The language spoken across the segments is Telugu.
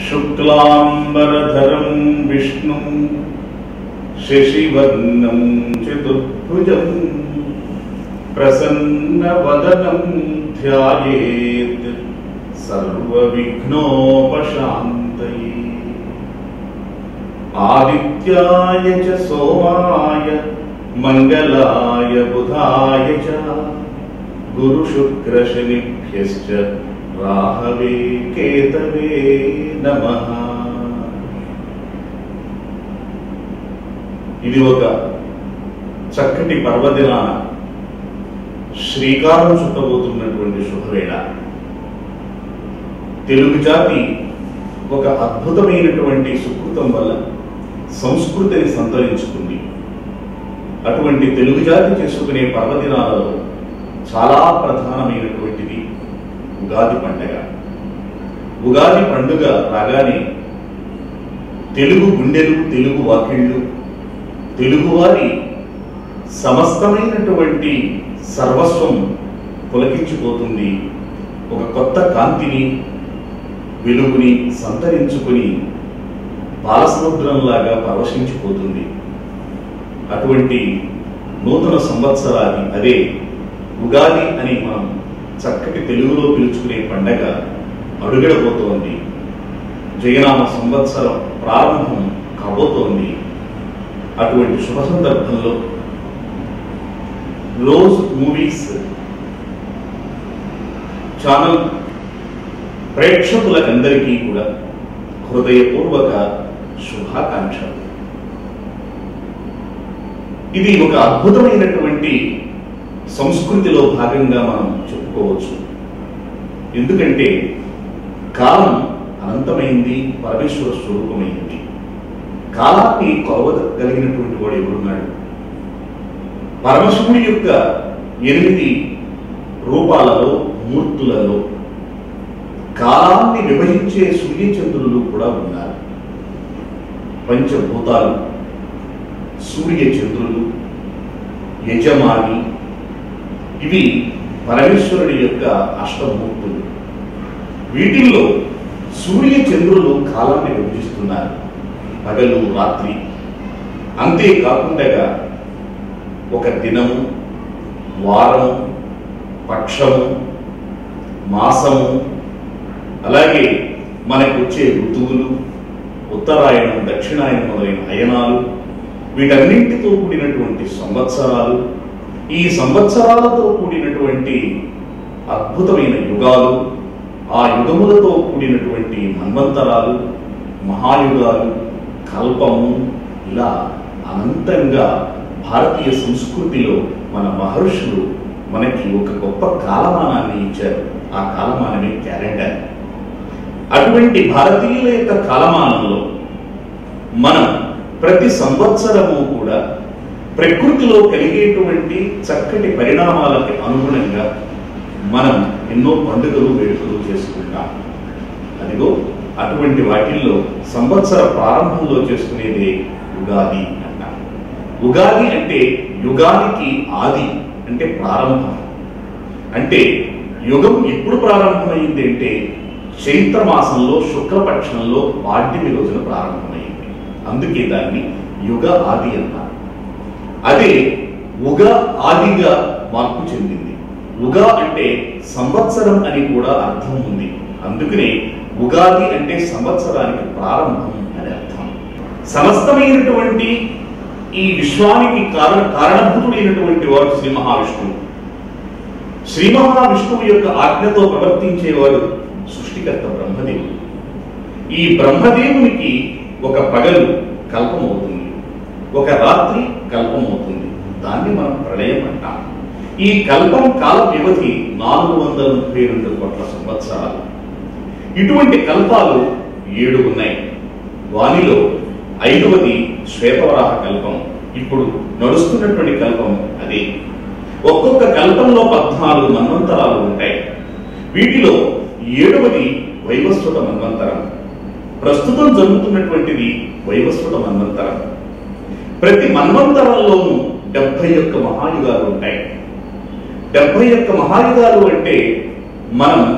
శుక్లాంబరధరం విష్ణుం శశివర్ణం చతుర్భుజం ప్రసన్నవదనం ధ్యాయేత్ సర్వవిఘ్నోపశాంతయే ఆదిత్యాయ చ సోమాయ మంగళాయ బుధాయ చ గురుశుక్రశనిభ్యశ్చ రాహవే కేతవే నమః ఇది ఒక చక్కటి పర్వదినాన శ్రీకారం చుట్టబోతున్నటువంటి శుభవేళ తెలుగు జాతి ఒక అద్భుతమైనటువంటి సుకృతం వల్ల సంస్కృతిని సంతరించుకుంది అటువంటి తెలుగు జాతి చేసుకునే పర్వదినాలలో చాలా ప్రధానమైనటువంటిది ఉగాది పండగ ఉగాది పండుగ రాగానే తెలుగు గుండెలు తెలుగు వాకిళ్ళు తెలుగువారి సమస్తమైనటువంటి సర్వస్వం పులకించిపోతుంది ఒక కొత్త కాంతిని వెలుగుని సంతరించుకుని బాలసముద్రంలాగా పరవశించిపోతుంది అటువంటి నూతన సంవత్సరాది అదే ఉగాది అని మనం చక్కటి తెలుగులో పిలుచుకునే పండగ అడుగడబోతోంది జయనామ సంవత్సరం ప్రారంభం కాబోతోంది అటువంటి శుభ సందర్భంలో రోజ్ మూవీస్ ఛానల్ ప్రేక్షకులకందరికీ కూడా హృదయపూర్వక శుభాకాంక్షలు ఇది ఒక అద్భుతమైనటువంటి సంస్కృతిలో భాగంగా మనం చెప్పుకోవచ్చు ఎందుకంటే కాలం అనంతమైంది పరమేశ్వర స్వరూపమైంది కాలాన్ని కొలవగలిగినటువంటి వాడు ఎవరున్నాడు పరమశివుడి యొక్క ఎనిమిది రూపాలలో మూర్తులలో కాలాన్ని విభజించే సూర్యచంద్రులు కూడా ఉన్నారు పంచభూతాలు సూర్యచంద్రులు యజమాని ఇవి పరమేశ్వరుడి యొక్క అష్టమూర్తులు వీటిల్లో సూర్యచంద్రులు కాలాన్ని విభజిస్తున్నారు పగలు రాత్రి అంతేకాకుండా ఒక దినము వారము పక్షము మాసము అలాగే మనకు వచ్చే ఋతువులు ఉత్తరాయణం దక్షిణాయనం మొదలైన అయనాలు వీటన్నింటితో కూడినటువంటి సంవత్సరాలు ఈ సంవత్సరాలతో కూడినటువంటి అద్భుతమైన యుగాలు ఆ యుగములతో కూడినటువంటి మన్వంతరాలు మహాయుగాలు కల్పము ఇలా అనంతంగా భారతీయ సంస్కృతిలో మన మహర్షులు మనకి ఒక గొప్ప కాలమానాన్ని ఇచ్చారు ఆ కాలమానమే క్యాలెండర్ అటువంటి భారతీయుల యొక్క కాలమానంలో మనం ప్రతి సంవత్సరము కూడా ప్రకృతిలో కలిగేటువంటి చక్కటి పరిణామాలకి అనుగుణంగా మనం ఎన్నో పండుగలు వేడుకలు చేసుకుంటాం అదిగో అటువంటి వాటిల్లో సంవత్సర ప్రారంభంలో చేసుకునేదే ఉగాది అంటాం ఉగాది అంటే యుగానికి ఆది అంటే ప్రారంభం అంటే యుగం ఎప్పుడు ప్రారంభమైంది అంటే చైత్ర మాసంలో శుక్లపక్షంలో పాడ్యమి రోజున ప్రారంభమైంది అందుకే దాన్ని యుగ ఆది అన్నారు అదే ఉగ ఆదిగా మార్పు చెందింది ఉగ అంటే సంవత్సరం అని కూడా అర్థం ఉంది అందుకనే ఉగాది అంటే సంవత్సరానికి ప్రారంభం అని అర్థం సమస్తమైనటువంటి ఈ విశ్వానికి కారణ కారణభూతుడైనటువంటి వాడు శ్రీ మహావిష్ణువు శ్రీ మహావిష్ణువు యొక్క ఆజ్ఞతో ప్రవర్తించేవాడు సృష్టికర్త బ్రహ్మదేవుడు ఈ బ్రహ్మదేవునికి ఒక పగలు కల్పమవుతుంది ఒక రాత్రి కల్పమవుతుంది దాన్ని మనం ప్రళయం అంటాం ఈ కల్పం కాల వ్యవధి నాలుగు వందల ముప్పై రెండు కోట్ల సంవత్సరాలు ఇటువంటి కల్పాలు ఏడు ఉన్నాయి వానిలో ఐదవది శ్వేతవరాహ కల్పం ఇప్పుడు నడుస్తున్నటువంటి కల్పం అదే ఒక్కొక్క కల్పంలో పద్నాలుగు మన్వంతరాలు ఉంటాయి వీటిలో ఏడవది వైవస్వత మన్వంతరం ప్రస్తుతం జరుగుతున్నటువంటిది వైవస్వత మన్వంతరం ప్రతి మన్వంతరంలోనూ డెబ్బై ఒక్క మహాయుగాలు ఉంటాయి డెబ్బై ఒక్క మహాయుగాలు అంటే మనం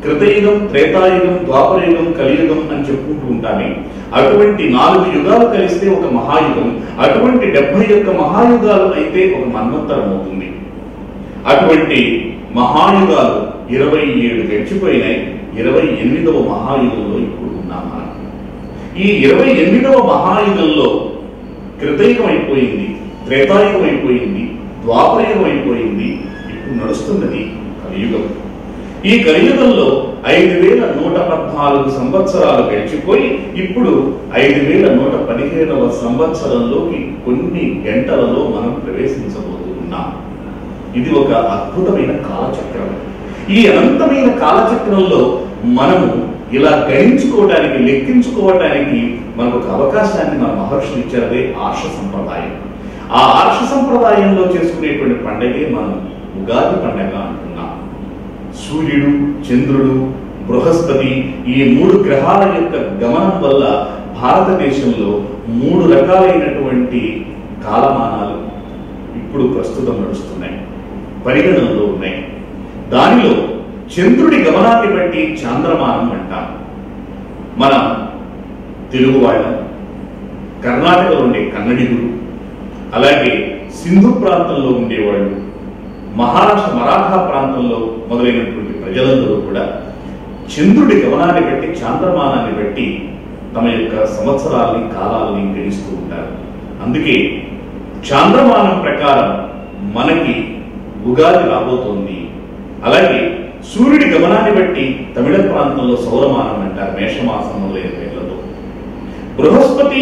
కృతయుగం త్రేతాయుగం ద్వాపరయుగం కలియుగం అని చెప్పుకుంటూ ఉంటామే అటువంటి నాలుగు యుగాలు కలిస్తే ఒక మహాయుగం అటువంటి డెబ్బై యొక్క మహాయుగాలు అయితే ఒక మన్వంతరం అవుతుంది అటువంటి మహాయుగాలు ఇరవై ఏడు గడిచిపోయినాయి ఇరవై ఎనిమిదవ మహాయుగంలో ఇప్పుడు ఉన్నాం మనం ఈ ఇరవై ఎనిమిదవ మహాయుగంలో కృతయుగం అయిపోయింది త్రేతాయుగం అయిపోయింది ద్వాపరయుగం అయిపోయింది ఇప్పుడు నడుస్తున్నది కలియుగం ఈ కలియుగంలో ఐదు వేల నూట పద్నాలుగు సంవత్సరాలు గడిచిపోయి ఇప్పుడు ఐదు వేల నూట పదిహేనవ సంవత్సరంలోకి కొన్ని గంటలలో మనం ప్రవేశించబోతూ ఉన్నాం ఇది ఒక అద్భుతమైన కాలచక్రం ఈ అనంతమైన కాలచక్రంలో మనము ఇలా గణించుకోవడానికి లెక్కించుకోవడానికి మనకు ఒక అవకాశాన్ని మన మహర్షులు ఇచ్చారే ఆర్ష సంప్రదాయం ఆ ఆర్ష సంప్రదాయంలో చేసుకునేటువంటి పండగే మనం ఉగాది పండగ అంటున్నాం సూర్యుడు చంద్రుడు బృహస్పతి ఈ మూడు గ్రహాల యొక్క గమనం వల్ల భారతదేశంలో మూడు రకాలైనటువంటి కాలమానాలు ఇప్పుడు ప్రస్తుతం నడుస్తున్నాయి పరిగణనలో ఉన్నాయి దానిలో చంద్రుడి గమనాన్ని బట్టి చాంద్రమానం అంటాం మన తెలుగు వాళ్ళం కర్ణాటకలో ఉండే కన్నడిగురు అలాగే సింధు ప్రాంతంలో ఉండేవాళ్ళు మహారాష్ట్ర మరాఠా ప్రాంతంలో మొదలైనటువంటి ప్రజలందరూ కూడా చంద్రుడి గమనాన్ని బట్టి చాంద్రమానాన్ని బట్టి తమ యొక్క సంవత్సరాల్ని కాలాల్ని గణిస్తూ ఉంటారు అందుకే చాంద్రమానం ప్రకారం మనకి ఉగాది రాబోతోంది అలాగే సూర్యుడి గమనాన్ని బట్టి తమిళ ప్రాంతంలో సౌరమానం అంటారు మేషమాసం మొదలైన పేర్లతో బృహస్పతి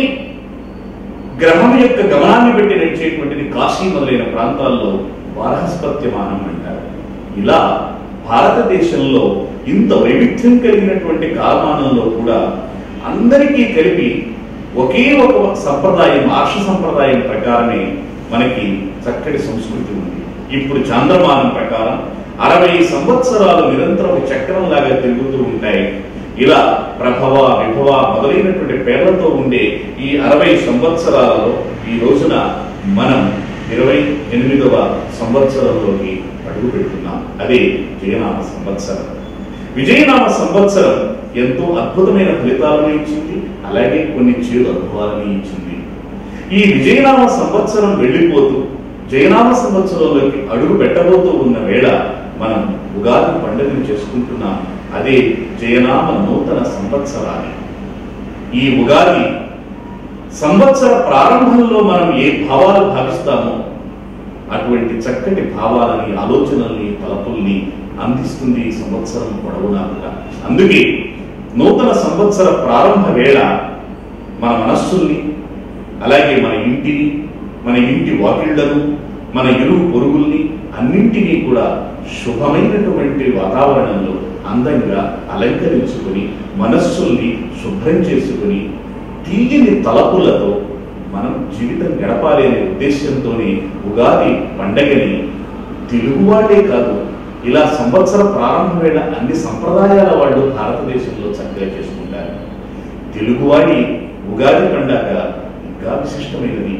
గ్రహం యొక్క గమనాన్ని బట్టి నడిచేటువంటిది కాశీ మొదలైన ప్రాంతాల్లో వారహస్పత్యమానం అంటారు ఇలా భారతదేశంలో ఇంత వైవిధ్యం కలిగినటువంటి కాలమానంలో కూడా అందరికీ కలిపి ఒకే ఒక సంప్రదాయం ఆర్ష సంప్రదాయం ప్రకారమే మనకి చక్కటి సంస్కృతి ఉంది ఇప్పుడు చాంద్రమానం ప్రకారం అరవై సంవత్సరాలు నిరంతరం ఒక చక్రం లాగా తిరుగుతూ ఉంటాయి ఇలా ప్రభవ విభవ మొదలైనటువంటి పేర్లతో ఉండే ఈ అరవై సంవత్సరాలలో ఈ రోజున మనం ఇరవై ఎనిమిదవ సంవత్సరంలోకి అడుగు పెడుతున్నాం అదే జయనామ సంవత్సరం విజయనామ సంవత్సరం ఎంతో అద్భుతమైన ఫలితాలను ఇచ్చింది అలాగే కొన్ని చేదు అనుభవాలను ఇచ్చింది ఈ విజయనామ సంవత్సరం వెళ్ళిపోతూ జయనామ సంవత్సరంలోకి అడుగు పెట్టబోతూ ఉన్న వేళ మనం ఉగాది పండుగను చేసుకుంటున్నాం అదే జయనామ నూతన సంవత్సరాన్ని ఈ ఉగాది సంవత్సర ప్రారంభంలో మనం ఏ భావాలు భావిస్తామో అటువంటి చక్కటి భావాలని ఆలోచనల్ని తలపుల్ని అందిస్తుంది ఈ సంవత్సరం పొడవునా కూడా అందుకే నూతన సంవత్సర ప్రారంభ వేళ మన మనస్సుల్ని అలాగే మన ఇంటిని మన ఇంటి వాకిళ్లను మన ఇరుగు పొరుగుల్ని అన్నింటినీ కూడా శుభమైనటువంటి వాతావరణంలో అందంగా అలంకరించుకొని మనస్సుల్ని శుభ్రం చేసుకుని తీయని తలపులతో మనం జీవితం గడపాలి అనే ఉద్దేశంతోనే ఉగాది పండగని తెలుగువాడే కాదు ఇలా సంవత్సర ప్రారంభ వేళ అన్ని సంప్రదాయాల వాళ్ళు భారతదేశంలో చక్కగా చేసుకుంటారు తెలుగువాడి ఉగాది పండగ ఇంకా విశిష్టమైనది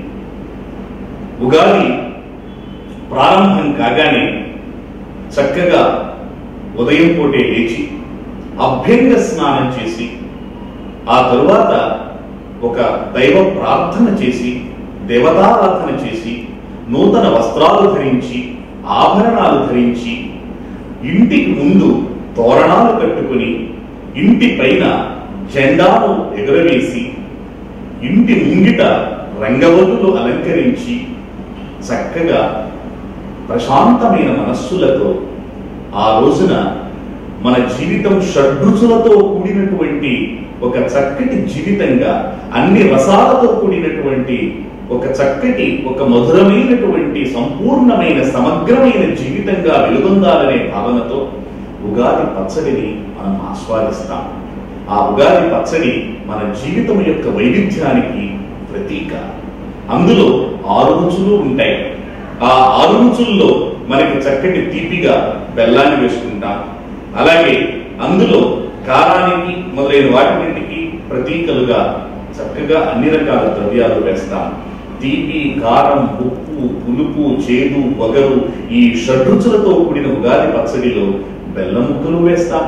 ఉగాది ప్రారంభం కాగానే చక్కగా ఉదయం పూటే లేచి అభ్యంగ స్నానం చేసి ఆ తరువాత ఒక దైవ ప్రార్థన చేసి దేవతారాధన చేసి నూతన వస్త్రాలు ధరించి ఆభరణాలు ధరించి ఇంటికి ముందు తోరణాలు కట్టుకుని ఇంటి పైన జెండాను ఎగురవేసి ఇంటి ముంగిట రంగవల్లులు అలంకరించి చక్కగా ప్రశాంతమైన మనస్సులతో ఆ రోజున మన జీవితం షడ్రుచులతో కూడినటువంటి ఒక చక్కటి జీవితంగా అన్ని రసాలతో కూడినటువంటి ఒక చక్కటి ఒక మధురమైనటువంటి సంపూర్ణమైన సమగ్రమైన జీవితంగా వెలుగొందాలనే భావనతో ఉగాది పచ్చడిని మనం ఆస్వాదిస్తాం ఆ ఉగాది పచ్చడి మన జీవితం యొక్క వైవిధ్యానికి ప్రతీక అందులో ఆరు రుచులు ఉంటాయి ఆ ఆరు రుచుల్లో మనకి చక్కటి తీపిగా బెల్లాన్ని వేసుకుంటాం అలాగే అందులో కారానికి మొదలైన వాటిన్నింటికి ప్రతీకలుగా చక్కగా అన్ని రకాల ద్రవ్యాలు వేస్తాం తీపి కారం ఉప్పు పులుపు చేదు వగరు ఈ షడ్రుచులతో కూడిన ఉగాది పచ్చడిలో బెల్లం ముక్కలు వేస్తాం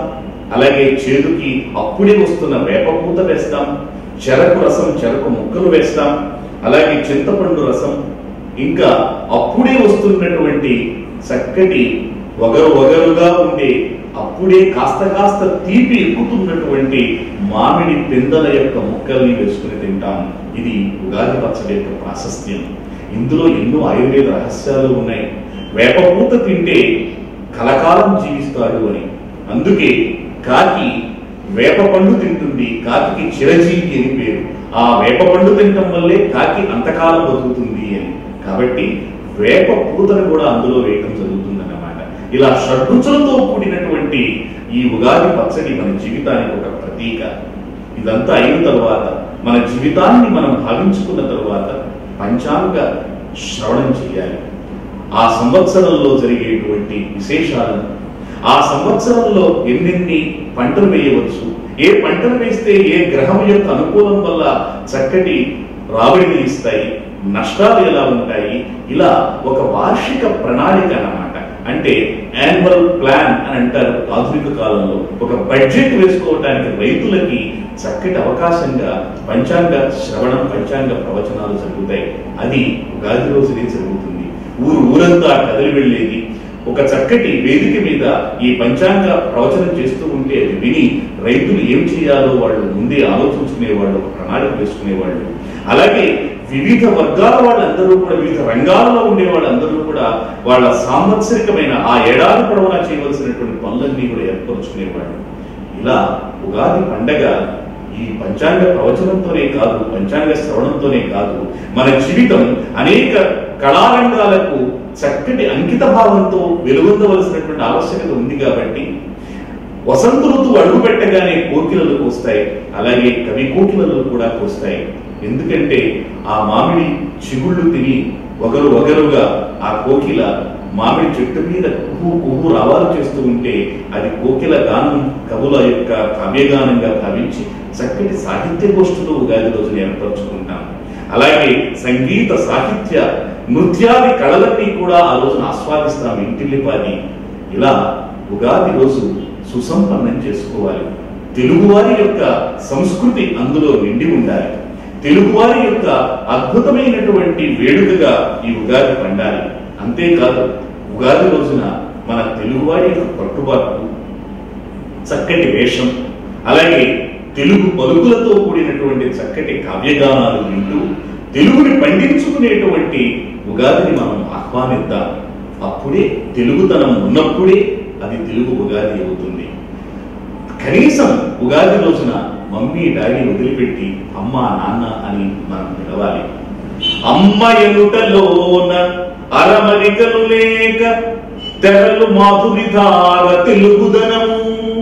అలాగే చేదుకి అప్పుడే వస్తున్న వేపపూత వేస్తాం చెరకు రసం చెరకు ముక్కలు వేస్తాం అలాగే చింతపండు రసం ఇంకా అప్పుడే వస్తున్నటువంటి చక్కటి వగరు వగరుగా ఉండే అప్పుడే కాస్త కాస్త తీపి ఎక్కుతున్నటువంటి మామిడి పిందల యొక్క ముక్కల్ని వేసుకుని తింటాం ఇది ఉగాది పచ్చడి యొక్క ప్రాశస్త్యం ఇందులో ఎన్నో ఆయుర్వేద రహస్యాలు ఉన్నాయి వేపపూత తింటే కలకాలం జీవిస్తాడు అని అందుకే కాకి వేప పండు తింటుంది కాకి చిరజీవి అని పేరు ఆ వేప పండు తినటం వల్లే కాకి అంతకాలం బతుకుతుంది అని కాబట్టి వేప పూతను కూడా అందులో వేయటం జరుగుతుంది అన్నమాట ఇలా షడ్రుచులతో కూడినటువంటి ఈ ఉగాది పచ్చడి మన జీవితానికి ఒక ప్రతీక ఇదంతా అయిన తర్వాత మన జీవితాన్ని మనం భావించుకున్న తర్వాత పంచాంగ శ్రవణం చేయాలి ఆ సంవత్సరంలో జరిగేటువంటి విశేషాలను ఆ సంవత్సరంలో ఎన్నెన్ని పంటలు వేయవచ్చు ఏ పంటలు వేస్తే ఏ గ్రహం యొక్క అనుకూలం వల్ల చక్కటి రాబడిని ఇస్తాయి నష్టాలు ఎలా ఉంటాయి ఇలా ఒక వార్షిక ప్రణాళిక అన్నమాట అంటే యాన్యువల్ ప్లాన్ అని అంటారు ఆధునిక కాలంలో ఒక బడ్జెట్ వేసుకోవడానికి రైతులకి చక్కటి అవకాశంగా పంచాంగ శ్రవణం పంచాంగ ప్రవచనాలు జరుగుతాయి అది ఉగాది రోజునే జరుగుతుంది ఊరు ఊరంతా కదిలి వెళ్ళేది ఒక చక్కటి వేదిక మీద ఈ పంచాంగ ప్రవచనం చేస్తూ ఉంటే అది విని రైతులు ఏం చేయాలో వాళ్ళు ముందే ఆలోచించుకునేవాళ్ళు ఒక ప్రణాళిక వేసుకునేవాళ్ళు అలాగే వివిధ వర్గాల వాళ్ళందరూ కూడా వివిధ రంగాలలో ఉండే వాళ్ళందరూ కూడా వాళ్ళ సాంవత్సరికమైన ఆ ఏడాది పొడవునా చేయవలసినటువంటి పనులన్నీ కూడా ఏర్పరచుకునేవాళ్ళు ఇలా ఉగాది పండగ ఈ పంచాంగ ప్రవచనంతోనే కాదు పంచాంగ శ్రవణంతోనే కాదు మన జీవితం అనేక కళారంగాలకు చక్కటి అంకిత భావంతో వెలుగొందవలసినటువంటి ఆవశ్యకత ఉంది కాబట్టి వసంత ఋతువు అడుగు పెట్టగానే కోకిలలు కోస్తాయి అలాగే కవి కోకిలలు కూడా కోస్తాయి ఎందుకంటే ఆ మామిడి చిగుళ్ళు తిని ఒకరు ఒకరుగా ఆ కోకిల మామిడి చెట్టు మీద కుహు కుహు రావాలు చేస్తూ ఉంటే అది కోకిల గానం కవుల యొక్క కావ్యగానంగా భావించి చక్కటి సాహిత్య గోష్ఠులు ఉగాది రోజున ఏర్పరచుకుంటాం అలాగే సంగీత సాహిత్య నృత్యాది కళలన్నీ కూడా ఆ రోజున ఆస్వాదిస్తాం ఇంటిల్లిపాది ఇలా ఉగాది రోజు సుసంపన్నం చేసుకోవాలి తెలుగువారి యొక్క సంస్కృతి అందులో నిండి ఉండాలి తెలుగువారి యొక్క అద్భుతమైనటువంటి వేడుకగా ఈ ఉగాది పండాలి అంతేకాదు ఉగాది రోజున మన తెలుగువారి యొక్క పట్టుబాటు చక్కటి వేషం అలాగే తెలుగు పలుకులతో కూడినటువంటి చక్కటి కావ్యగానాలు వింటూ తెలుగుని పండించుకునేటువంటి ఉగాదిని మనం ఆహ్వానిద్దాం అప్పుడే తెలుగుతనం ఉన్నప్పుడే అది తెలుగు ఉగాది అవుతుంది కనీసం ఉగాది రోజున మమ్మీ డాడీ వదిలిపెట్టి అమ్మ నాన్న అని మనం పిలవాలి అమ్మ ఎనుటలోన అరమరికలు లేక తెరలు మాధురిధార తెలుగుదనము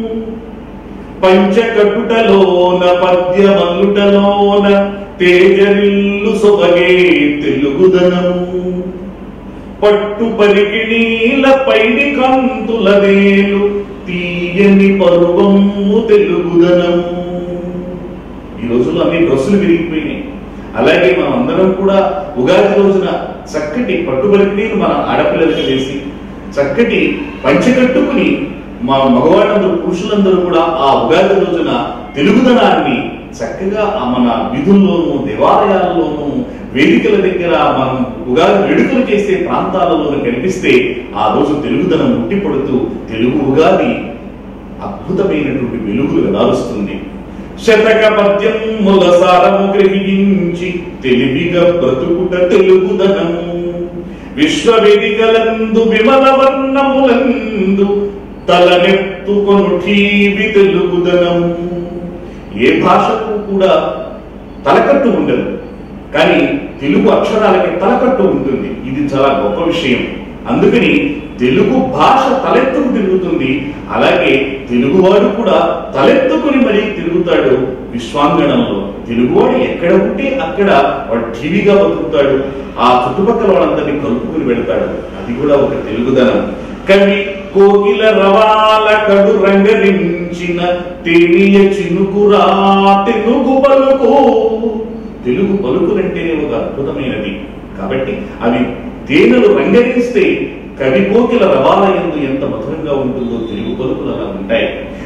పంచకటుటలోన పద్యమల్లుటలోన తేజరిల్లు సొబగే తెలుగుదనము పట్టు పరికిణీల పైడి కంతులదేలు తీయని పర్వము తెలుగుదనము ఈ రోజుల్లో అన్ని డ్రెస్సులు విరిగిపోయినాయి అలాగే మనం అందరం కూడా ఉగాది రోజున చక్కటి పట్టుబలిని మన ఆడపిల్లలకి వేసి చక్కటి పంచకట్టుకుని మా మగవాళ్ళందరూ పురుషులందరూ కూడా ఆ ఉగాది రోజున తెలుగుదనాన్ని చక్కగా ఆ మన విధుల్లోనూ దేవాలయాల్లోనూ వేదికల దగ్గర మనం ఉగాది వేడుకలు చేసే ప్రాంతాలలో కనిపిస్తే ఆ రోజు తెలుగుదనం ఉట్టిపడుతూ తెలుగు ఉగాది అద్భుతమైనటువంటి వెలుగులు వెలారుస్తుంది శతక పద్యం సారము గ్రహించి తెలివిగా బ్రతుకుట తెలుగుదనము విశ్వవేదికలందు విమల వర్ణములందు తలనెత్తుకొను ఠీవి తెలుగుదనము ఏ భాషకు కూడా తలకట్టు ఉండదు కానీ తెలుగు అక్షరాలకి తలకట్టు ఉంటుంది ఇది చాలా గొప్ప విషయం అందుకని తెలుగు భాష తలెత్తుకు తిరుగుతుంది అలాగే తెలుగువాడు కూడా తలెత్తుకుని మరీ తిరుగుతాడు విశ్వాంగణంలో తెలుగువాడు ఎక్కడ ఉంటే అక్కడ వాడు టీవీగా బతుకుతాడు ఆ చుట్టుపక్కల వాళ్ళందరినీ కలుపుకుని పెడతాడు అది కూడా ఒక తెలుగుదనం కవి కోకిల రవాల కడు రంగరించిన తేనియ చినుకురా తెలుగు పలుకు తెలుగు పలుకులంటేనే ఒక అద్భుతమైనది కాబట్టి అవి తేనెలు రంగరిస్తే కవి కోకిల రవాలయందు ఎంత మధురంగా ఉంటుందో తెలుగు పలుకులు అలా ఉంటాయి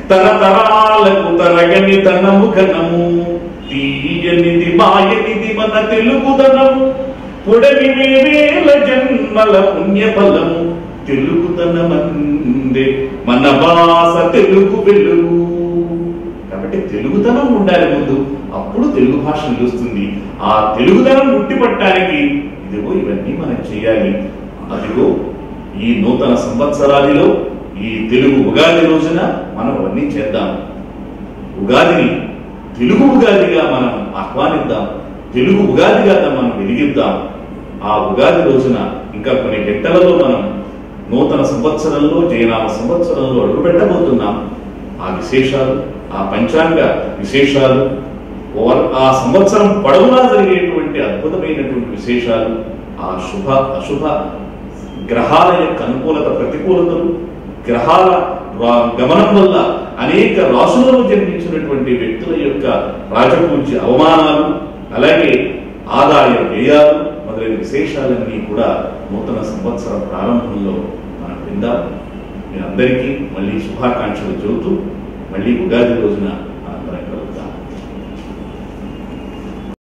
తరతరాలకు తరగని తనము ఘనము తీయనిది మాయనిది మన తెలుగుదనము పొడవి వేల జన్మల పుణ్యఫలము తెలుగుదనమందే మన భాష తెలుగు వెలుగు కాబట్టి తెలుగుదనం ఉండాలి ముందు అప్పుడు తెలుగు భాష నిలుస్తుంది ఆ తెలుగుదనం ఉట్టిపట్టడానికి ఇదిగో ఇవన్నీ మనం చేయాలి అదిగో ఈ నూతన సంవత్సరాదిలో ఈ తెలుగు ఉగాది రోజున మనం అవన్నీ చేద్దాం ఉగాదిని తెలుగు ఉగాదిగా మనం ఆహ్వానిద్దాం తెలుగు ఉగాదిగా మనం వెలిగిద్దాం ఆ ఉగాది రోజున ఇంకా కొన్ని గంటలలో మనం నూతన సంవత్సరంలో జయనామ సంవత్సరంలో అడుగుపెట్టబోతున్నాం ఆ విశేషాలు ఆ పంచాంగ విశేషాలు ఓవర్- ఆ సంవత్సరం పొడవునా జరిగేటువంటి అద్భుతమైనటువంటి విశేషాలు ఆ శుభ అశుభ గ్రహాల యొక్క అనుకూలత ప్రతికూలతలు గ్రహాల రా- గమనం వల్ల అనేక రాసులలో జన్మించినటువంటి వ్యక్తుల యొక్క రాజపూజ్య అవమానాలు అలాగే ఆదాయ వ్యయాలు మొదలైన విశేషాలన్నీ కూడా నూతన సంవత్సర ప్రారంభంలో మనం విందాం మీ అందరికీ మళ్ళీ శుభాకాంక్షలు చెబుతూ మళ్ళీ ఉగాది రోజున